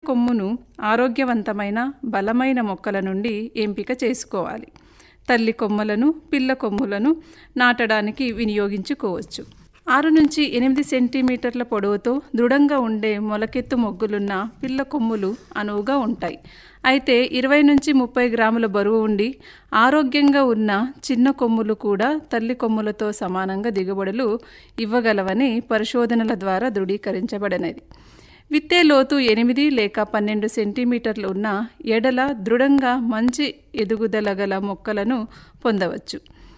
కొమ్మును ఆరోగ్యవంతమైన బలమైన మొక్కల నుండి ఎంపిక చేసుకోవాలి తల్లి కొమ్మలను పిల్ల కొమ్ములను నాటడానికి వినియోగించుకోవచ్చు ఆరు నుంచి ఎనిమిది సెంటీమీటర్ల పొడవుతో దృఢంగా ఉండే మొలకెత్తు మొగ్గులున్న పిల్ల కొమ్ములు అనువుగా ఉంటాయి అయితే ఇరవై నుంచి ముప్పై గ్రాముల బరువు ఉండి ఆరోగ్యంగా ఉన్న చిన్న కొమ్ములు కూడా తల్లి కొమ్ములతో సమానంగా దిగుబడులు ఇవ్వగలవని పరిశోధనల ద్వారా ధృవీకరించబడినది విత్తే లోతు ఎనిమిది లేక పన్నెండు సెంటీమీటర్లు ఉన్న ఎడల దృఢంగా మంచి ఎదుగుదల గల మొక్కలను పొందవచ్చు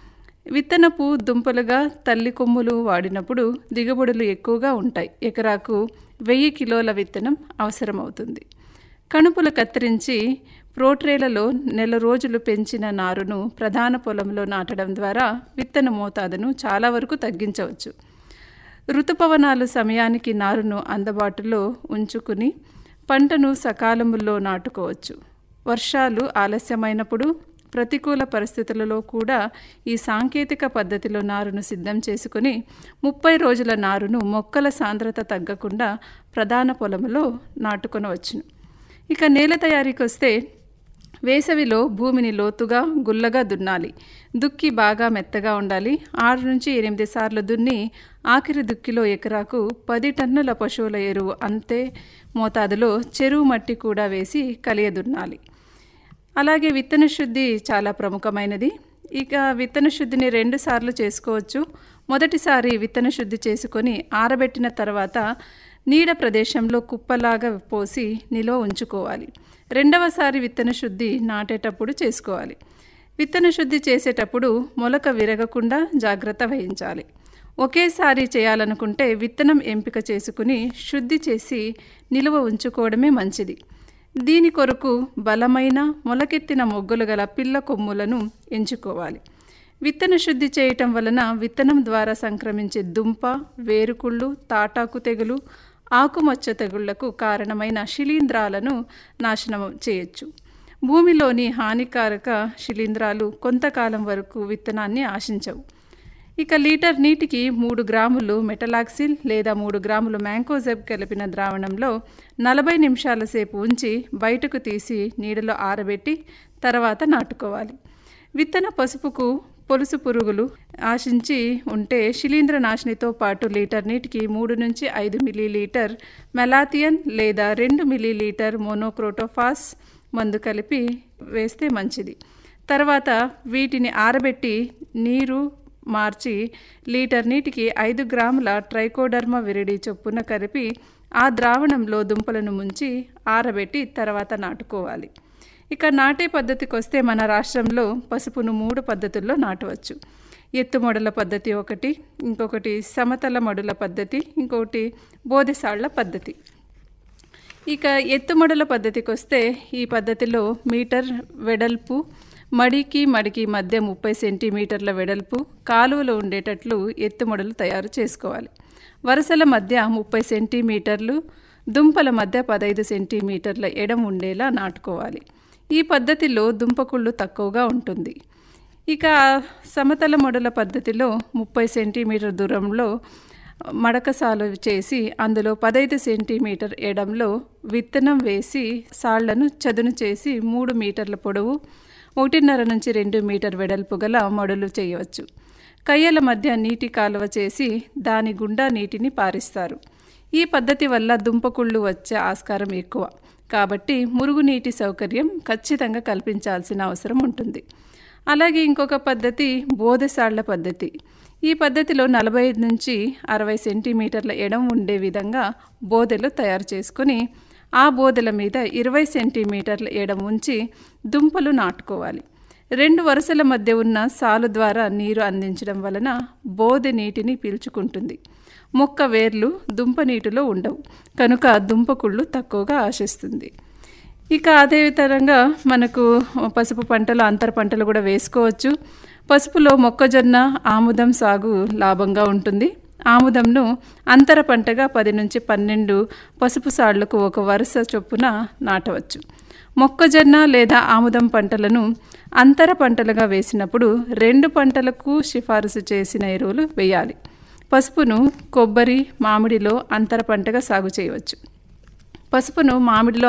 విత్తనపు దుంపలుగా తల్లి కొమ్ములు వాడినప్పుడు దిగుబడులు ఎక్కువగా ఉంటాయి ఎకరాకు వెయ్యి కిలోల విత్తనం అవసరమవుతుంది కణుపులు కత్తిరించి ప్రోట్రేలలో నెల రోజులు పెంచిన నారును ప్రధాన పొలంలో నాటడం ద్వారా విత్తన మోతాదును చాలా వరకు తగ్గించవచ్చు ఋతుపవనాలు సమయానికి నారును అందుబాటులో ఉంచుకుని పంటను సకాలంలో నాటుకోవచ్చు వర్షాలు ఆలస్యమైనప్పుడు ప్రతికూల పరిస్థితులలో కూడా ఈ సాంకేతిక పద్ధతిలో నారును సిద్ధం చేసుకుని ముప్పై రోజుల నారును మొక్కల సాంద్రత తగ్గకుండా ప్రధాన పొలంలో నాటుకొనవచ్చును ఇక నేల తయారీకి వస్తే వేసవిలో భూమిని లోతుగా గుల్లగా దున్నాలి దుక్కి బాగా మెత్తగా ఉండాలి ఆరు నుంచి ఎనిమిది సార్లు దున్ని ఆఖరి దుక్కిలో ఎకరాకు పది టన్నుల పశువుల ఎరువు అంతే మోతాదులో చెరువు మట్టి కూడా వేసి కలియదున్నాలి అలాగే విత్తన శుద్ధి చాలా ప్రముఖమైనది ఇక విత్తన శుద్ధిని రెండు సార్లు చేసుకోవచ్చు మొదటిసారి విత్తన శుద్ధి చేసుకొని ఆరబెట్టిన తర్వాత నీడ ప్రదేశంలో కుప్పలాగా పోసి నిల్వ ఉంచుకోవాలి రెండవసారి విత్తన శుద్ధి నాటేటప్పుడు చేసుకోవాలి విత్తన శుద్ధి చేసేటప్పుడు మొలక విరగకుండా జాగ్రత్త వహించాలి ఒకేసారి చేయాలనుకుంటే విత్తనం ఎంపిక చేసుకుని శుద్ధి చేసి నిలువ ఉంచుకోవడమే మంచిది దీని కొరకు బలమైన మొలకెత్తిన మొగ్గులు గల పిల్ల కొమ్ములను ఎంచుకోవాలి విత్తన శుద్ధి చేయటం వలన విత్తనం ద్వారా సంక్రమించే దుంప వేరుకుళ్ళు తాటాకు తెగులు ఆకుమచ్చ తెగుళ్లకు కారణమైన శిలీంధ్రాలను నాశనం చేయొచ్చు భూమిలోని హానికారక శిలీంధ్రాలు కొంతకాలం వరకు విత్తనాన్ని ఆశించవు ఇక లీటర్ నీటికి మూడు గ్రాములు మెటలాక్సిల్ లేదా మూడు గ్రాములు మ్యాంకోజెబ్ కలిపిన ద్రావణంలో నలభై నిమిషాల సేపు ఉంచి బయటకు తీసి నీడలో ఆరబెట్టి తర్వాత నాటుకోవాలి విత్తన పసుపుకు పొలుసు పురుగులు ఆశించి ఉంటే శిలీంద్ర నాశినితో పాటు లీటర్ నీటికి మూడు నుంచి ఐదు మిల్లీలీటర్ మెలాథియన్ లేదా రెండు మిల్లీలీటర్ మోనోక్రోటోఫాస్ మందు కలిపి వేస్తే మంచిది తర్వాత వీటిని ఆరబెట్టి నీరు మార్చి లీటర్ నీటికి ఐదు గ్రాముల ట్రైకోడర్మా విరిడి చొప్పున కలిపి ఆ ద్రావణంలో దుంపలను ముంచి ఆరబెట్టి తర్వాత నాటుకోవాలి ఇక నాటే పద్ధతికి వస్తే మన రాష్ట్రంలో పసుపును మూడు పద్ధతుల్లో నాటవచ్చు ఎత్తు మడుల పద్ధతి ఒకటి ఇంకొకటి సమతల మడుల పద్ధతి ఇంకొకటి బోధెసాళ్ల పద్ధతి ఇక ఎత్తుమడుల పద్ధతికి వస్తే ఈ పద్ధతిలో మీటర్ వెడల్పు మడికి మడికి మధ్య ముప్పై సెంటీమీటర్ల వెడల్పు కాలువలో ఉండేటట్లు ఎత్తుమడులు తయారు చేసుకోవాలి వరుసల మధ్య ముప్పై సెంటీమీటర్లు దుంపల మధ్య పదహైదు సెంటీమీటర్ల ఎడం ఉండేలా నాటుకోవాలి ఈ పద్ధతిలో దుంపకుళ్ళు తక్కువగా ఉంటుంది ఇక సమతల మొడల పద్ధతిలో ముప్పై సెంటీమీటర్ దూరంలో మడకసాలు చేసి అందులో పదహైదు సెంటీమీటర్ ఎడంలో విత్తనం వేసి సాళ్లను చదును చేసి మూడు మీటర్ల పొడవు ఒకటిన్నర నుంచి రెండు మీటర్ వెడల్పు గల మడులు చేయవచ్చు కయ్యల మధ్య నీటి కాలువ చేసి దాని గుండా నీటిని పారిస్తారు ఈ పద్ధతి వల్ల దుంపకుళ్ళు వచ్చే ఆస్కారం ఎక్కువ కాబట్టి మురుగునీటి సౌకర్యం ఖచ్చితంగా కల్పించాల్సిన అవసరం ఉంటుంది అలాగే ఇంకొక పద్ధతి బోధసాళ్ల పద్ధతి ఈ పద్ధతిలో నలభై ఐదు నుంచి అరవై సెంటీమీటర్ల ఎడం ఉండే విధంగా బోదెలు తయారు చేసుకొని ఆ బోదెల మీద ఇరవై సెంటీమీటర్ల ఎడం ఉంచి దుంపలు నాటుకోవాలి రెండు వరుసల మధ్య ఉన్న సాలు ద్వారా నీరు అందించడం వలన బోదె నీటిని పీల్చుకుంటుంది మొక్క వేర్లు దుంప నీటిలో ఉండవు కనుక దుంపకుళ్ళు తక్కువగా ఆశిస్తుంది ఇక అదేవిధంగా మనకు పసుపు పంటలు అంతర పంటలు కూడా వేసుకోవచ్చు పసుపులో మొక్కజొన్న ఆముదం సాగు లాభంగా ఉంటుంది ఆముదంను అంతర పంటగా పది నుంచి పన్నెండు పసుపు సాళ్లకు ఒక వరుస చొప్పున నాటవచ్చు మొక్కజొన్న లేదా ఆముదం పంటలను అంతర పంటలుగా వేసినప్పుడు రెండు పంటలకు సిఫారసు చేసిన ఎరువులు వేయాలి పసుపును కొబ్బరి మామిడిలో అంతర పంటగా సాగు చేయవచ్చు పసుపును మామిడిలో